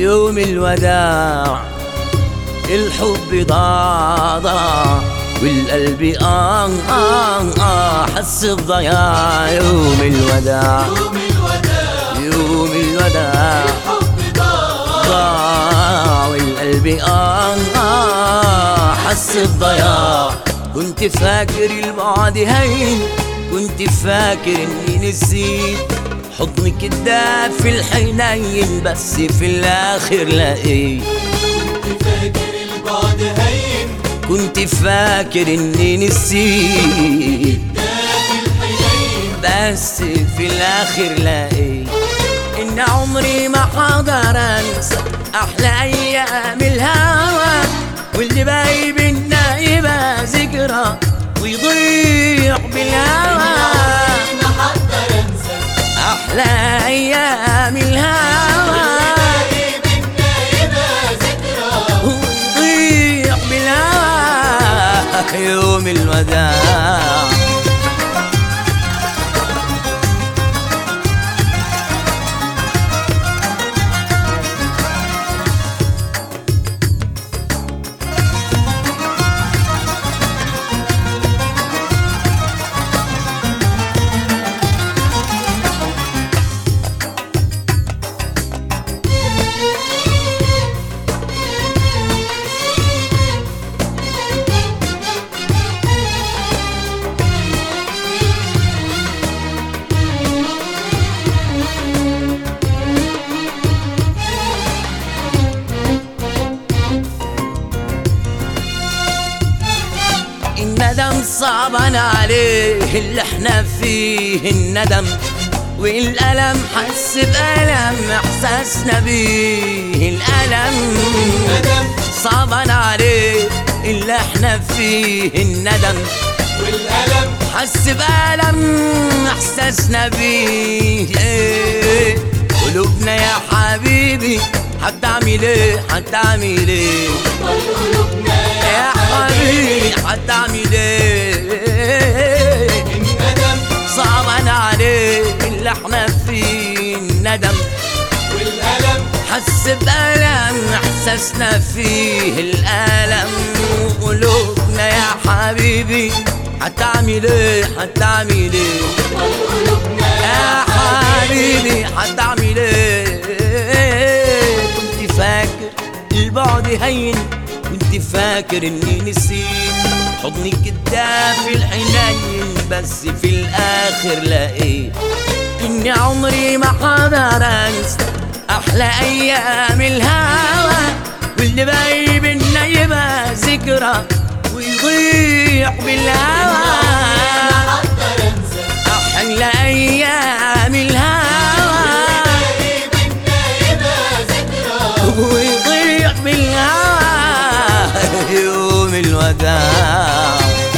يوم الوداع الحب ضاع ضاع والقلب آه آه آه حس بضياع يوم الوداع يوم الوداع يوم الوداع الحب ضاع ضاع والقلب آه آه حس بضياع كنت فاكر البعد هين كنت فاكر اني نسيت حضنك الدافي الحنين بس في الاخر لقيت كنت فاكر البعد هين كنت فاكر اني نسيت دافي الحنين بس في الاخر لقيت ان عمري ما حقدر انسى احلى ايام الهوى واللي باقي بينا يبقى ذكرى ويضيع بالهوى ما حقدر انسى احلى ايام الهوى باقي بينا يبقى ذكرى ويضيع بالهوى يوم الوداع الندم صعبان عليه اللي احنا فيه الندم والألم حس بألم إحساسنا بيه الألم ندم صعبان عليه اللي احنا فيه الندم والألم حس بألم إحساسنا بيه إيه. قلوبنا يا حبيبي هتعمل ايه هتعمل ايه والقلوبنا يا حبيبي هتعمل ايه الندم صعبان عليه اللي احنا فيه الندم والألم حس بألم احساسنا فيه الألم وقلوبنا يا حبيبي هتعمل ايه هتعمل ايه والقلوبنا يا حبيبي هتعمل ايه كنت فاكر البعد هين كنت فاكر اني نسيت حضنك الدافي الحنين بس في الاخر لقيت اني عمري ما حقدر انسى احلى ايام الهوى واللي باقي بينا يبقى ذكرى ويضيع بالهوى حقدر انسى أحلى أيام الهوى باقي بينا يبقى ذكرى ويضيع بالهوى يوم الوداع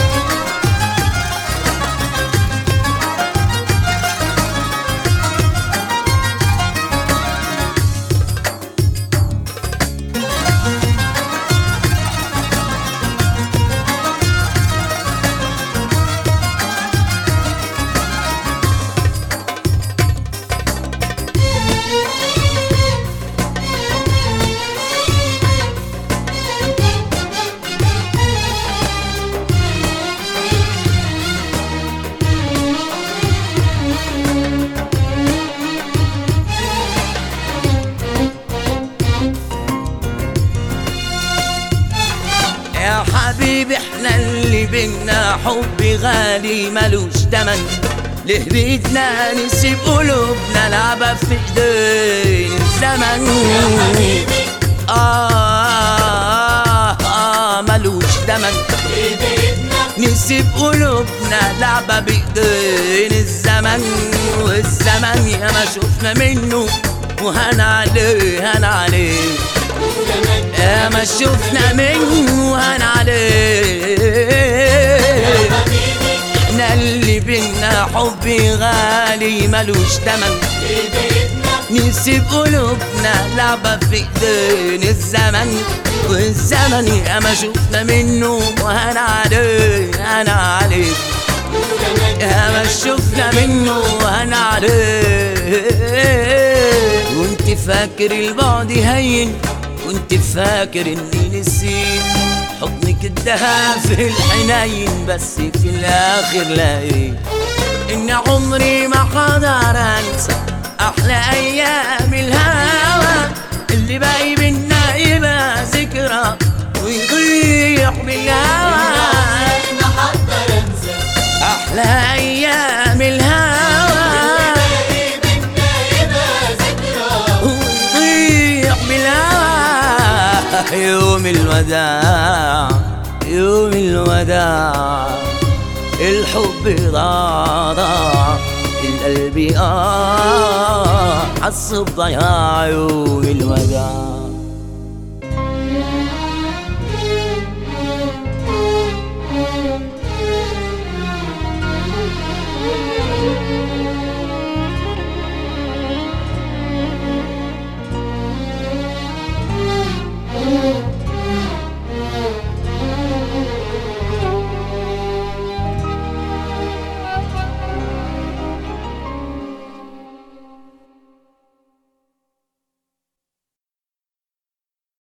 يا حبيبي احنا اللي بينا حب غالي ملوش تمن ليه بيدنا نسيب قلوبنا لعبة في ايدين الزمن حبيبي آه, آه, آه ملوش تمن في بيتنا نسيب قلوبنا لعبة بإيدين الزمن والزمن يا ما شفنا منه وهن عليه هن عليه والزمن يا ما شفنا منه وهن عليه حبيبي احنا اللي بينا حب غالي ملوش تمن في بيتنا نسيب قلوبنا لعبة في ايدين الزمن والزمن يا ما شفنا منه وهن عليه هن عليه والزمن يا ما شفنا منه وهن عليه وانت فاكر البعد هين كنت فاكر اني نسيت حضنك الدهب في الحنين بس في الاخر لقيت ان عمري ما حقدر انسى احلى ايام الهوى اللي باقي بينا يبقى ذكرى ويضيع بالهوى احنا حقدر انسى احلى ايام الهوى باقي بينا يبقى ذكرى ويضيع بالهوى يوم الوداع يوم الوداع الحب ضاع ضاع القلب آه حس بضياع يوم الوداع